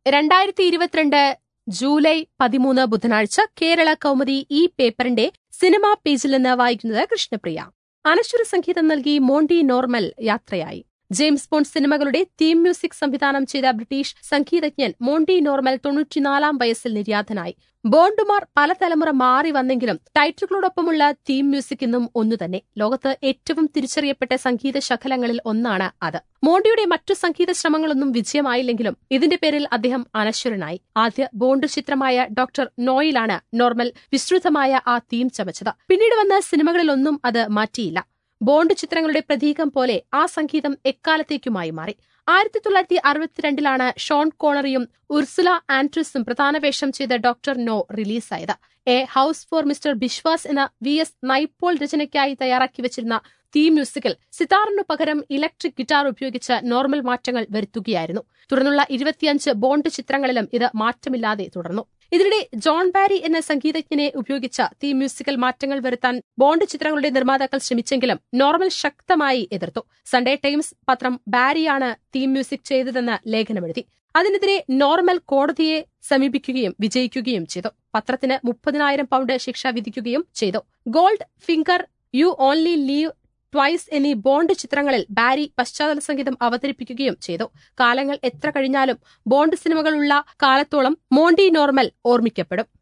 രണ്ടായിരത്തി ഇരുപത്തിരണ്ട് ജൂലൈ പതിമൂന്ന് ബുധനാഴ്ച കേരള കൗമുദി ഈ പേപ്പറിന്റെ സിനിമാ പേജിൽ നിന്ന് വായിക്കുന്നത് കൃഷ്ണപ്രിയ അനശ്വര സംഗീതം നൽകി മോണ്ടി നോർമൽ യാത്രയായി ജെയിംസ് ബോണ്ട് സിനിമകളുടെ തീം മ്യൂസിക് സംവിധാനം ചെയ്ത ബ്രിട്ടീഷ് സംഗീതജ്ഞൻ മോണ്ടി നോർമൽ തൊണ്ണൂറ്റിനാലാം വയസ്സിൽ നിര്യാതനായി ബോണ്ടുമാർ പല തലമുറ മാറി വന്നെങ്കിലും ടൈറ്റിലുകളോടൊപ്പമുള്ള തീം മ്യൂസിക് ഇന്നും ഒന്നുതന്നെ ലോകത്ത് ഏറ്റവും തിരിച്ചറിയപ്പെട്ട സംഗീത ശകലങ്ങളിൽ ഒന്നാണ് അത് മോണ്ടിയുടെ മറ്റു സംഗീത ശ്രമങ്ങളൊന്നും വിജയമായില്ലെങ്കിലും ഇതിന്റെ പേരിൽ അദ്ദേഹം അനശ്വരനായി ആദ്യ ബോണ്ട് ചിത്രമായ ഡോക്ടർ നോയിലാണ് നോർമൽ വിസ്തൃതമായ ആ തീം ചമച്ചത് പിന്നീട് വന്ന സിനിമകളിലൊന്നും അത് മാറ്റിയില്ല ബോണ്ട് ചിത്രങ്ങളുടെ പ്രതീകം പോലെ ആ സംഗീതം എക്കാലത്തേക്കുമായി മാറി ആയിരത്തി തൊള്ളായിരത്തി അറുപത്തിരണ്ടിലാണ് ഷോൺ കോണറിയും ഉർസുല ആൻഡ്രൂസും പ്രധാന വേഷം ചെയ്ത ഡോക്ടർ നോ റിലീസായത് a house for mister Biswas എന്ന വി എസ് നൈപ്പോൾ രചനയ്ക്കായി തയ്യാറാക്കി വെച്ചിരുന്ന തീം മ്യൂസിക്കിൽ സിതാറിനു പകരം ഇലക്ട്രിക് ഗിറ്റാർ ഉപയോഗിച്ച് നോർമൽ മാറ്റങ്ങൾ വരുത്തുകയായിരുന്നു തുടർന്നുള്ള ഇരുപത്തിയഞ്ച് ബോണ്ട് ചിത്രങ്ങളിലും ഇത് മാറ്റമില്ലാതെ തുടർന്നു ഇതിനിടെ ജോൺ ബാരി എന്ന സംഗീതജ്ഞനെ ഉപയോഗിച്ച തീം മ്യൂസിക്കൽ മാറ്റങ്ങൾ വരുത്താൻ ബോണ്ട് ചിത്രങ്ങളുടെ നിർമ്മാതാക്കൾ ശ്രമിച്ചെങ്കിലും നോർമൽ ശക്തമായി എതിർത്തു സൺഡേ ടൈംസ് പത്രം ബാരിയാണ് തീം മ്യൂസിക് ചെയ്തതെന്ന് ലേഖനമെഴുതി അതിനെതിരെ നോർമൽ കോടതിയെ സമീപിക്കുകയും വിജയിക്കുകയും ചെയ്തു പത്രത്തിന് മുപ്പതിനായിരം പൗണ്ട് ശിക്ഷ വിധിക്കുകയും ചെയ്തു Goldfinger you only live twice എന്നീ ബോണ്ട് ചിത്രങ്ങളിൽ ബാരി പശ്ചാത്തല സംഗീതം അവതരിപ്പിക്കുകയും ചെയ്തു കാലങ്ങൾ എത്ര കഴിഞ്ഞാലും ബോണ്ട് സിനിമകളുള്ള കാലത്തോളം മോണ്ടി നോർമൽ ഓർമ്മിക്കപ്പെടും